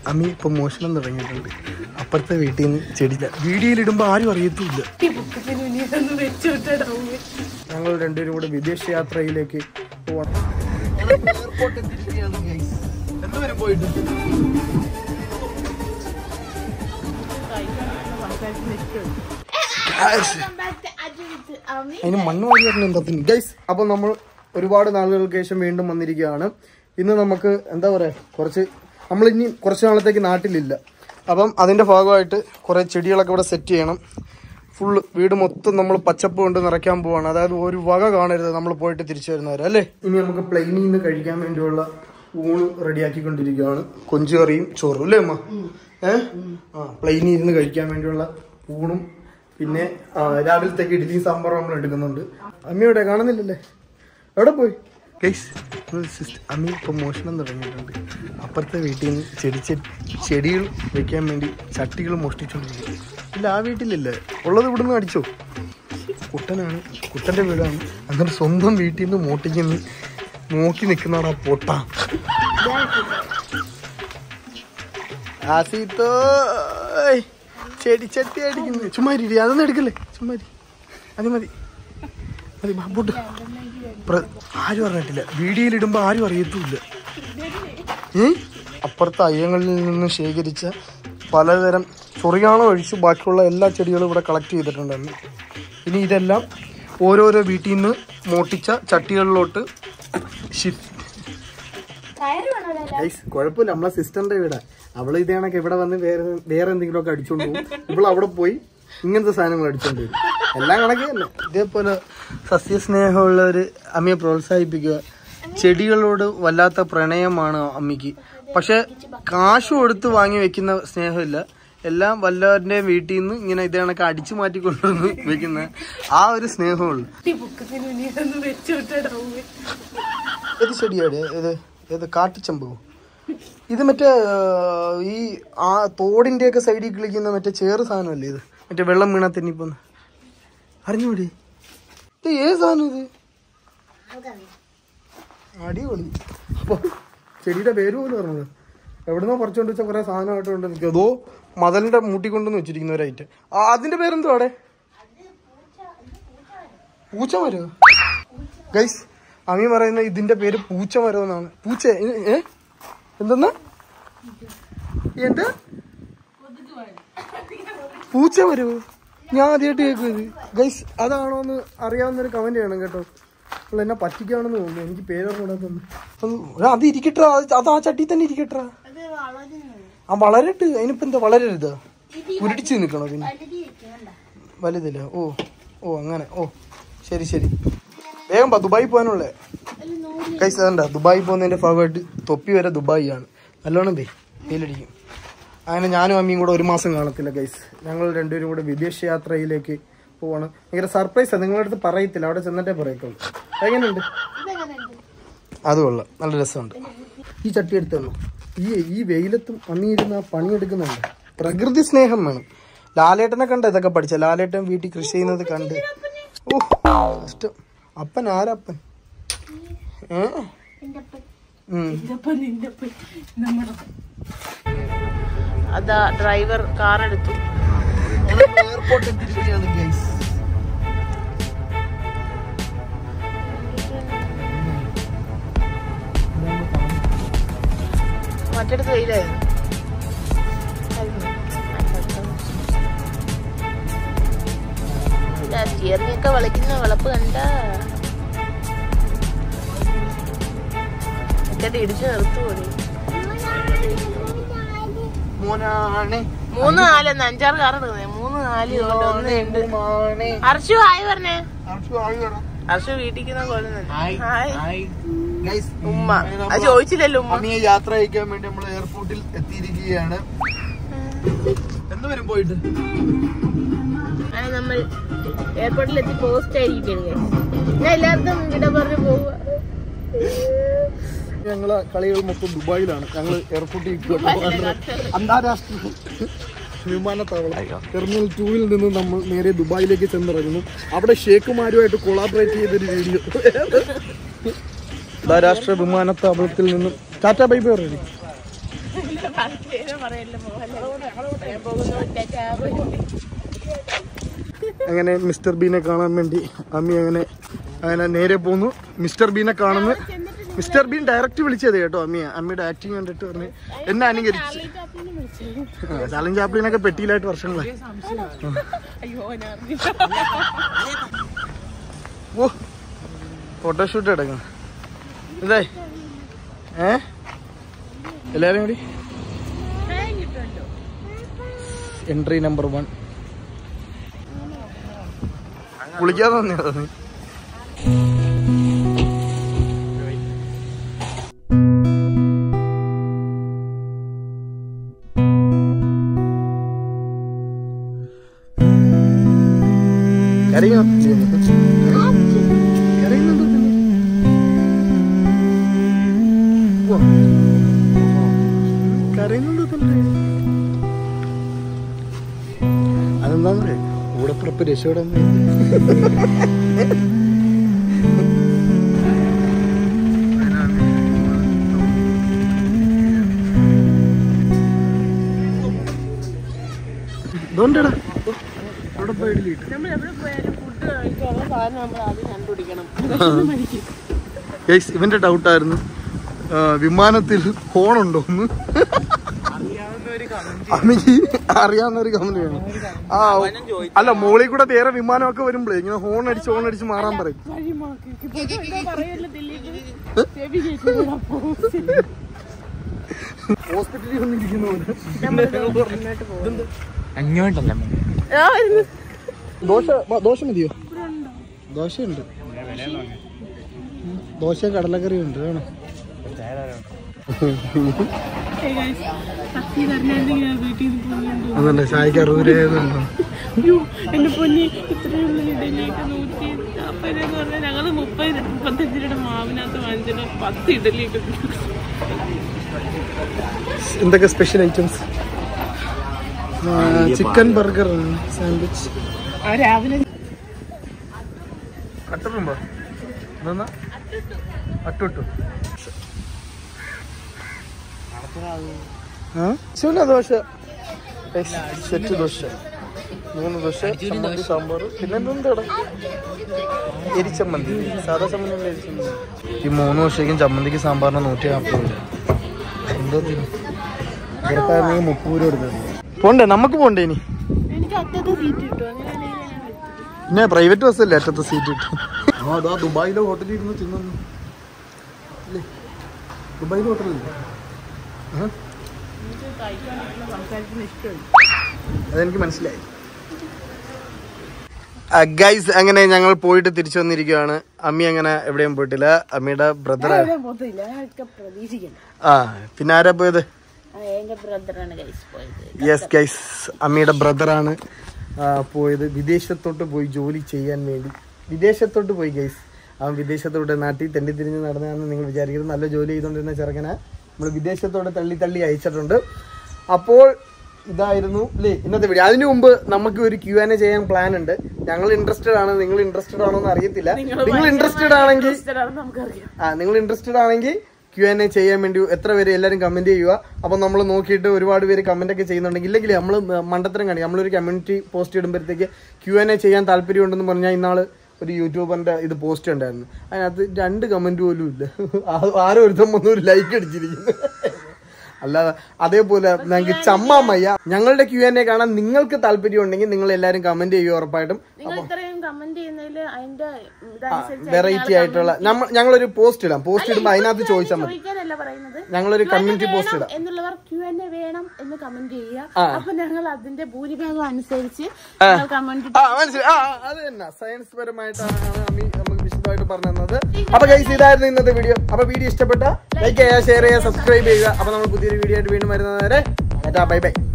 അമ്മി ഇപ്പൊ മോഷണം തുടങ്ങിയിട്ടുണ്ട് അപ്പുറത്തെ വീട്ടിൽ നിന്ന് ചെടിയില്ല വീഡിയോയിലിടുമ്പോ ആരും അറിയത്തുമില്ല ഞങ്ങൾ രണ്ടുപേരും കൂടെ വിദേശ യാത്രയിലേക്ക് പോവാണ് എയർപോർട്ട് എത്തിയിരിക്കുകയാണ് guys. എന്തുവരെ പോയിട്ട് അതിന് മണ്ണ് വാരി വരുന്ന എന്താ ഗൈസ് അപ്പൊ നമ്മൾ ഒരുപാട് നാളുകൾക്ക് ശേഷം വീണ്ടും വന്നിരിക്കുകയാണ് ഇന്ന് നമുക്ക് എന്താ പറയാ കുറച്ച് നമ്മൾ ഇനി കുറച്ച് നാളത്തേക്ക് നാട്ടിലില്ല അപ്പം അതിന്റെ ഭാഗമായിട്ട് കുറെ ചെടികളൊക്കെ ഇവിടെ സെറ്റ് ചെയ്യണം ഫുള്ള് വീട് മൊത്തം നമ്മൾ പച്ചപ്പ് കൊണ്ട് നിറയ്ക്കാൻ പോവാണ് അതായത് ഒരു വക കാണരുത് നമ്മൾ പോയിട്ട് തിരിച്ചു വരുന്നവരെ അല്ലേ ഇനി നമുക്ക് പ്ലെയിനിൽ നിന്ന് കഴിക്കാൻ വേണ്ടിയുള്ള ഊണ് റെഡിയാക്കിക്കൊണ്ടിരിക്കുകയാണ് കൊഞ്ചുകറിയും ചോറും അല്ലേ അമ്മ ഏഹ് ആ പ്ലെയിനിൽ ഇരുന്ന് കഴിക്കാൻ വേണ്ടിയുള്ള ഊണും പിന്നെ ആ, രാവിലത്തേക്ക് ഇഡ്ഡലിയും സാമ്പാറും നമ്മൾ എടുക്കുന്നുണ്ട് അമ്മയുടെ കാണുന്നില്ലല്ലേ എവിടെ പോയി അമ്മ ഇപ്പൊ മോഷണം തുടങ്ങിയിട്ടുണ്ട് അപ്പുറത്തെ വീട്ടിൽ നിന്ന് ചെടി ചെ- ചെടികൾ വെക്കാൻ വേണ്ടി ചട്ടികൾ മോഷ്ടിച്ചോണ്ടിരിക്കും ഇല്ല ആ വീട്ടിലില്ല ഉള്ളത് ഇവിടുന്ന് അടിച്ചോ കുട്ടനാണ് കുട്ടന്റെ വീടാണ് എന്നിട്ട് സ്വന്തം വീട്ടിൽ നിന്ന് മോട്ടിക്കുന്ന നോക്കി നിൽക്കുന്നതാണ് ആ പൊട്ട ആസീത്തോ ചെടി ചട്ടി അടിക്കുന്നു ചുമ്മാ ഇരി, അതൊന്നും എടുക്കല്ലേ ചുമ്മാ ഇരി. അത് മതി മതി ബാബൂട്ട് ആരും അറിഞ്ഞിട്ടില്ല വീഡിയോയിൽ ഇടുമ്പോ ആരും അറിയത്തുമില്ല ഏ അപ്പുറത്തെ അയ്യങ്ങളിൽ നിന്ന് ശേഖരിച്ച പലതരം ചൊറിയാണോ ഒഴിച്ച് ബാക്കിയുള്ള എല്ലാ ചെടികളും ഇവിടെ കളക്ട് ചെയ്തിട്ടുണ്ടായിരുന്നു ഇനി ഇതെല്ലാം ഓരോരോ വീട്ടിൽ നിന്ന് മോട്ടിച്ച ചട്ടികളിലോട്ട് ഷിഫ്റ്റ് ഗൈസ് കുഴപ്പമില്ല നമ്മളെ സിസ്റ്ററിന്റെ വീടാ അവള് ഇതേ കണക്ക് ഇവിടെ വന്ന് വേറെ വേറെ എന്തെങ്കിലും ഒക്കെ അടിച്ചോണ്ട് പോകും ഇവള് അവിടെ പോയി ഇങ്ങനത്തെ സാധനങ്ങൾ അടിച്ചോണ്ട് വരും എല്ലാം കണക്ക് തന്നെ ഇതേപോലെ സസ്യസ്നേഹമുള്ളവര് അമ്മയെ പ്രോത്സാഹിപ്പിക്കുക ചെടികളോട് വല്ലാത്ത പ്രണയമാണ് അമ്മയ്ക്ക് പക്ഷെ കാശ് കൊടുത്ത് വാങ്ങി വെക്കുന്ന സ്നേഹമില്ല എല്ലാം വല്ലവരുടെയും വീട്ടിൽ നിന്ന് ഇങ്ങനെ ഇതേ കണക്ക് അടിച്ചു മാറ്റി കൊണ്ടുവന്ന് വെക്കുന്ന ആ ഒരു സ്നേഹമുള്ളു ഏത് ചെടിയാണ് ഏത് ഏത് കാട്ടിച്ചമ്പകോ ഇത് മറ്റേ ആ, ഈ ആ തോടിന്റെ ഒക്കെ സൈഡിൽ കളിക്കുന്ന മറ്റേ ചേറ് സാധനമല്ലേ ഇത് മറ്റേ വെള്ളം വീണാ തെന്നിപ്പോന്ന് അറിഞ്ഞൂടെ ഇത് ഏത് സാധനം ഇത് അടിപൊളി അപ്പൊ ചെടിയുടെ പേര് പോലും പറഞ്ഞത് എവിടുന്നോ പറിച്ചോണ്ട് വെച്ച കുറെ സാധനമായിട്ട് കൊണ്ട് നിൽക്കും അതോ മതലിന്റെ മൂട്ടി കൊണ്ടുവന്ന് വെച്ചിരിക്കുന്ന ഒരു ഐറ്റം ആ അതിന്റെ പേരെന്തോ അവിടെ പൂച്ച മരോ ഗൈസ് അമ്മി പറയുന്ന ഇതിന്റെ പേര് പൂച്ച മരം എന്നാണ് പൂച്ച ഏ- ഏ എന്തെന്നാ എന്താ പൂച്ച മരോ ഞാൻ ആദ്യമായിട്ട് കേൾക്കുന്നത് ഗൈസ് അതാണോ എന്ന് അറിയാവുന്ന ഒരു കമന്റ് ചെയ്യണം കേട്ടോ നിങ്ങൾ എന്നെ പറ്റിക്കാണെന്ന് തോന്നുന്നു എനിക്ക് പേരറിഞ്ഞൂടാ അത് ഇരിക്കട്ടാ അത് അത് ആ ചട്ടി തന്നെ ഇരിക്കട്ടാ ആ വളരട്ട് അതിനിപ്പോ എന്താ വളരരുത് ഉരുടിച്ച് നിൽക്കണോ പിന്നെ വലുതില്ല ഓ ഓ അങ്ങനെ ഓ ശരി ശരി വേഗം പാ ദുബായി പോകാനുള്ളേ കൈസ് അതണ്ട ദുബായി പോകുന്നതിന്റെ ഭാഗമായിട്ട് തൊപ്പി വരെ ദുബായി ആണ് നല്ലോണം ദേ വെയിലടിക്കും അങ്ങനെ ഞാനും അമ്മയും കൂടെ ഒരു മാസം കാണത്തില്ല ഗൈസ് ഞങ്ങൾ രണ്ടുപേരും കൂടെ വിദേശ യാത്രയിലേക്ക് പോവാണ് ഭയങ്കര സർപ്രൈസാണ് നിങ്ങളുടെ അടുത്ത് പറയത്തില്ല അവിടെ ചെന്നിട്ടേ പറയത്തുള്ളൂ എങ്ങനെയുണ്ട് അത് കൊള്ളാം നല്ല രസമുണ്ട് ഈ ചട്ടി എടുത്തല്ലോ ഈ ഈ വെയിലത്തും അമ്മിയിരുന്ന് ആ പണിയെടുക്കുന്നുണ്ട് പ്രകൃതി സ്നേഹം വേണം ലാലേട്ടനെ കണ്ട ഇതൊക്കെ പഠിച്ച ലാലേട്ടൻ വീട്ടിൽ കൃഷി ചെയ്യുന്നത് കണ്ട് ഓ കഷ്ടം അപ്പൻ ആരപ്പൻ ഏ ഉം. അതാ ഡ്രൈവർ കാർ എടുത്തു എയർപോർട്ട് എത്തിയിരിക്കുകയാണ് ഗൈസ് മറ്റടുത്ത് വെയിലായിരുന്നു സ്റ്റിയറിംഗ് ഒക്കെ വിളക്കുന്ന വിളപ്പ് കണ്ട ഒക്കെ ഇടിച്ചു നിർത്തുപോയി മോനാണ് മൂന്ന് നാലെന്ന് അഞ്ചാറ് കാർ എടുക്കുന്നേ മൂന്ന് നാല് കൊണ്ട് ഒന്ന് ഉണ്ട് മോനെ അർഷു ഹായ് പറഞ്ഞേ അർഷു ആയി വേണം അർഷു വീട്ടിക്കുന്ന പോലെ ഹായ് ഹായ് ഹായ് ഗൈസ് ഉമ്മ അത് ചോദിച്ചില്ലല്ലോ ഉമ്മ അമ്മിയെ യാത്ര അയക്കാൻ വേണ്ടി നമ്മൾ എയർപോർട്ടിൽ എത്തിയിരിക്കുകയാണ് എന്ന് വരും പോയിട്ട് അങ്ങനെ നമ്മൾ എയർപോർട്ടിൽ എത്തി പോസ്റ്റ് ആയിരിക്കുകയാണ് ഞാൻ എല്ലാവർക്കും വിട പറഞ്ഞു പോവുക ഞങ്ങളെ കളികൾ മൊത്തം ദുബായിലാണ് ഞങ്ങൾ എയർപോർട്ടിൽ അന്താരാഷ്ട്ര വിമാനത്താവളം ടെർമിനൽ ടൂവിൽ നിന്ന് നമ്മൾ നേരെ ദുബായിലേക്ക് ചെന്നിറങ്ങുന്നു അവിടെ ഷേഖുമാരുമായിട്ട് കൊളാബറേറ്റ് ചെയ്തൊരു വീഡിയോ അന്താരാഷ്ട്ര വിമാനത്താവളത്തിൽ നിന്നും ടാറ്റ ബൈ ബൈ പറയും പറയല്ലേ മോഹൻലാൽ പറയാൻ പോകുന്നു ടാറ്റാ. അങ്ങനെ മിസ്റ്റർ ബീനെ കാണാൻ വേണ്ടി അമ്മി അങ്ങനെ അങ്ങനെ നേരെ പോന്നു മിസ്റ്റർ ബീനെ കാണുന്നു മിസ്റ്റർ ബീൻ ഡയറക്റ്റ് വിളിച്ചത് കേട്ടോ അമ്മിയെ അമ്മയുടെ ആക്ടിങ് കണ്ടിട്ട് പറഞ്ഞ് എന്നെ അനുകരിച്ച് ചാർലി ചാപ്ലിനെ വിളിച്ചു. ചാലൻ ചാപ്ലിനൊക്കെ പെട്ടിയിലായിട്ട് വർഷങ്ങളായി അയ്യോ ഞാൻ അറിഞ്ഞില്ല. ഓ ഫോട്ടോഷൂട്ട് എടുക്കണം ഇതേ ഏ എല്ലാരും കൂടി ഫാൻ കിട്ടുമല്ലോ. എൻട്രി നമ്പർ വൺ കുളിക്കാതെ വന്നതാ നീ കരയോ കരയുന്നുണ്ടോ പിന്നെ? ഉവ്വ. കരയുന്നുണ്ടോ തന്നെ അതെന്താന്ന് പറയാ കൂടപ്പുറപ്പ് രക്ഷപ്പെടാൻ വേണ്ടി ഇതുകൊണ്ടെടാ അവിടെ പോയിട്ടില്ല നമ്മൾ എവിടെ പോയാലും ഫുഡ് കഴിക്കാനുള്ള സാധനം നമ്മൾ ആദ്യം കണ്ടുപിടിക്കണം മരിക്കും ഗൈസ് ഇവന്റെ ഡൗട്ടായിരുന്നു വിമാനത്തിൽ ഹോണുണ്ടോന്ന് അമ്മക്ക് അറിയാവുന്ന ഒരു കമന്റ് വേണം ആ അല്ല മോളിൽ കൂടെ വേറെ വിമാനമൊക്കെ വരുമ്പോഴേ ഇങ്ങനെ ഹോൺ അടിച്ച് ഹോൺ അടിച്ച് മാറാൻ പറയും വഴിമാക്കി ഇപ്പൊ എന്താ പറയല്ലോ ദിലീപ് ചെവി കേൾക്കുമ്പോഴാ പോകും ഹോസ്പിറ്റലിൽ വന്നിരിക്കുന്ന പോലെ മുന്നോട്ട് പോകും അങ്ങോട്ടല്ല ആ വരുന്നു ദോശ വ- ദോശ മതിയോ ദോശയുണ്ട് ദോശ കടലക്കറിയും ഉണ്ട് വേണം അതല്ല ചായക്ക് അറുപത് രൂപ അയ്യോ എന്റെ പൊന്നി ഇത്രയുള്ള ഇഡലിയൊക്കെ നൂറ്റി നാൽപ്പത് എന്ന് പറഞ്ഞാൽ ഞങ്ങള് മുപ്പത് മുപ്പത്തഞ്ച് രൂപയുടെ മാവിനകത്ത് വാങ്ങിച്ചിട്ട് പത്ത് ഇഡലിയൊക്കെ കിട്ടും. എന്തൊക്കെ special items chicken burger sandwich ആ രാവിലെ അട്ടുമ്പോ അട്ടുട്ടു ശിവന ദോശ സെറ്റ് ദോശ മൂന്ന് ദോശ ചമ്മന്തി സാമ്പാർ പിന്നെ എന്തെന്താടാ എരിച്ചമ്മന്തി സാധാ ചമ്മന്തി അല്ല എരിച്ചമ്മന്തി ഈ മൂന്ന് ദോശയ്ക്കും ചമ്മന്തിക്ക് സാമ്പാറിന് നൂറ്റി നാൽപ്പത് രൂപ എന്തോ ഇവിടത്തായിരുന്നെങ്കിൽ മുപ്പത് രൂപ കൊടുത്തത് പോണ്ടേ നമുക്ക് പോണ്ടേ ഇനി എനിക്ക് അറ്റത്ത് സീറ്റ് കിട്ടും അങ്ങനെയാണെങ്കിൽ ഞാൻ വെച്ചു. പിന്നെ പ്രൈവറ്റ് ബസ്സല്ലേ അറ്റത്തെ സീറ്റ് കിട്ടും ആ അതാ ദുബായിലെ ഹോട്ടലിൽ ഇരുന്ന് തിന്നു അല്ലേ ദുബായിലെ ഹോട്ടലല്ലേ ആ എനിക്ക് കഴിക്കാനുള്ള സംസാരിക്കുന്ന ഇഷ്ടമില്ല അതെനിക്ക് മനസ്സിലായി ഗൈസ് അങ്ങനെ ഞങ്ങൾ പോയിട്ട് തിരിച്ചു വന്നിരിക്കുകയാണ് അമ്മി അങ്ങനെ എവിടെയും പോയിട്ടില്ല അമ്മിയുടെ ബ്രദർ എവിടെയും പോകത്തില്ല അതൊക്കെ പ്രതീക്ഷിക്കണം ആ പിന്നെ ആരാ പോയത് ആ, എന്റെ ബ്രദറാണ് കൈസ് പോയത് യെസ് ഗൈസ് അമ്മിയുടെ ബ്രദറാണ് പോയത് വിദേശത്തോട്ട് പോയി ജോലി ചെയ്യാൻ വേണ്ടി വിദേശത്തോട്ട് പോയി ഗൈസ് അവൻ വിദേശത്തോട്ട് നാട്ടിൽ തെണ്ടി തിരിഞ്ഞ് നടന്നതാണെന്ന് നിങ്ങൾ വിചാരിക്കരുത് നല്ല ജോലി ചെയ്തുകൊണ്ടിരുന്ന ചെറുക്കനെ നമ്മൾ വിദേശത്തോട്ട് തള്ളി തള്ളി അയച്ചിട്ടുണ്ട് അപ്പോൾ ഇതായിരുന്നു അല്ലേ ഇന്നത്തെ വീഡിയോ അതിനു മുമ്പ് നമുക്ക് ഒരു ക്യു ആൻ എ ചെയ്യാൻ പ്ലാൻ ഉണ്ട് ഞങ്ങൾ ഇൻട്രസ്റ്റഡ് ആണ് നിങ്ങൾ ഇൻട്രസ്റ്റഡ് ആണോ എന്ന് അറിയത്തില്ല നിങ്ങൾ ഇൻട്രസ്റ്റഡ് ആണെങ്കിൽ ഇഷ്ടമാണെന്ന് നമുക്കറിയാം ആ നിങ്ങൾ ഇൻട്രസ്റ്റഡ് ആണെങ്കിൽ ക്യു എൻ എ ചെയ്യാൻ വേണ്ടി എത്ര പേര് എല്ലാവരും കമന്റ് ചെയ്യുക അപ്പൊ നമ്മൾ നോക്കിയിട്ട് ഒരുപാട് പേര് കമന്റ് ഒക്കെ ചെയ്യുന്നുണ്ടെങ്കിൽ ഇല്ലെങ്കിൽ നമ്മൾ മണ്ടത്തരം കാണിക്കും നമ്മളൊരു കമ്മ്യൂണിറ്റി പോസ്റ്റ് ഇടുമ്പോഴത്തേക്ക് ക്യു എൻ എ ചെയ്യാൻ താല്പര്യമുണ്ടെന്ന് പറഞ്ഞാൽ ഇന്നാള് ഒരു യൂട്യൂബറിന്റെ ഇത് പോസ്റ്റ് ഉണ്ടായിരുന്നു അതിനകത്ത് രണ്ട് കമന്റ് പോലും ഇല്ല ആ- ആരോ ഒരുത്തം വന്ന് ഒരു ലൈക്ക് അടിച്ചിരിക്കുന്നു അല്ലാതെ അതേപോലെ ഞങ്ങൾക്ക് ചമ്മാമയ്യ ഞങ്ങളുടെ ക്യു എൻ എ കാണാൻ നിങ്ങൾക്ക് താല്പര്യം ഉണ്ടെങ്കിൽ നിങ്ങൾ എല്ലാവരും കമന്റ് ചെയ്യുക ഉറപ്പായിട്ടും നിങ്ങൾ ഇത്രയും കമന്റ് ചെയ്യുന്നതിൽ അതിന്റെ ഇതനുസരിച്ച് വെറൈറ്റി ആയിട്ടുള്ള നമ്മ- ഞങ്ങളൊരു പോസ്റ്റ് ഇടാം പോസ്റ്റ് ഇടുമ്പോൾ അതിനകത്ത് ചോദിച്ചാൽ മതി ചോദിക്കാനല്ല പറയുന്നത് ഞങ്ങളൊരു Q&A കമ്മ്യൂണിറ്റി പോസ്റ്റ് വേണം ഇടാം എന്നുള്ളവർ ക്യു എൻ എ വേണം എന്ന് കമന്റ് ചെയ്യുക ആ. അപ്പൊ ഞങ്ങൾ അതിന്റെ ഭൂരിഭാഗം അനുസരിച്ച് കമന്റ് ആ മനസ്സിലായി ആ ആ, അത് തന്നെ സയൻസ് പരമായിട്ടാണ് അമ്മി നമുക്ക് വിശദമായിട്ട് പറഞ്ഞു തന്നത് അപ്പൊ ഗൈസ് ഇതായിരുന്നു ഇന്നത്തെ വീഡിയോ അപ്പൊ വീഡിയോ ഇഷ്ടപ്പെട്ട ലൈക്ക് ചെയ്യുക ഷെയർ ചെയ്യുക സബ്സ്ക്രൈബ് ചെയ്യുക അപ്പൊ നമ്മൾ പുതിയൊരു വീഡിയോ ആയിട്ട് വീണ്ടും വരുന്നത് വരെ ബൈ ബൈ